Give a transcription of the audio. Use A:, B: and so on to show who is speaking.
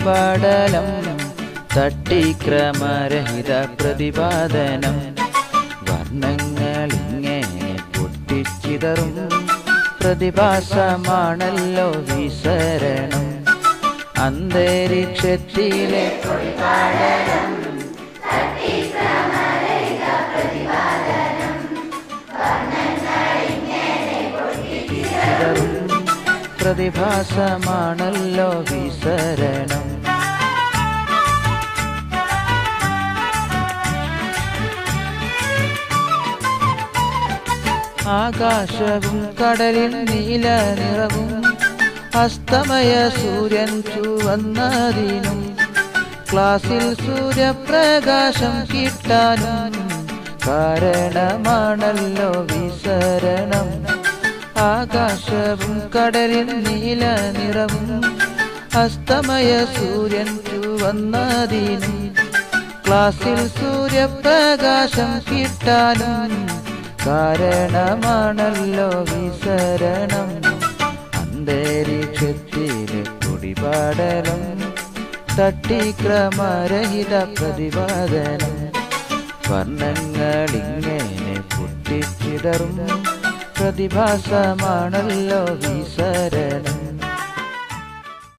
A: പൊടിപാടലം തട്ടിക്രമരഹിത പ്രതിപാദനം വർണ്ണങ്ങളിങ്ങനെ പൊട്ടിച്ചിതറും പ്രതിഭാസമാണല്ലോ വിസരണം അന്തരീക്ഷത്തിലെ ചിതറും പ്രതിഭാസമാണല്ലോ വിസരണം ആകാശവും കടലിൽ നീല നിറവും അസ്തമയ സൂര്യൻ ചുവന്നതിനും ക്ലാസ്സിൽ സൂര്യപ്രകാശം കിട്ടാനും കാരണമാണല്ലോ വിസരണം ആകാശവും കടലിൽ നീല നിറവും അസ്തമയ സൂര്യൻ ചുവന്നതിനും ക്ലാസ്സിൽ സൂര്യപ്രകാശം കിട്ടാനും കാരണമാണല്ലോ വിസരണം അന്തരീക്ഷത്തിലെ കുടിപാടലം തട്ടിക്രമരഹിത പ്രതിപാദനം വർണ്ണങ്ങളിങ്ങനെ പൊട്ടിച്ചിതറും പ്രതിഭാസമാണല്ലോ വിസരണം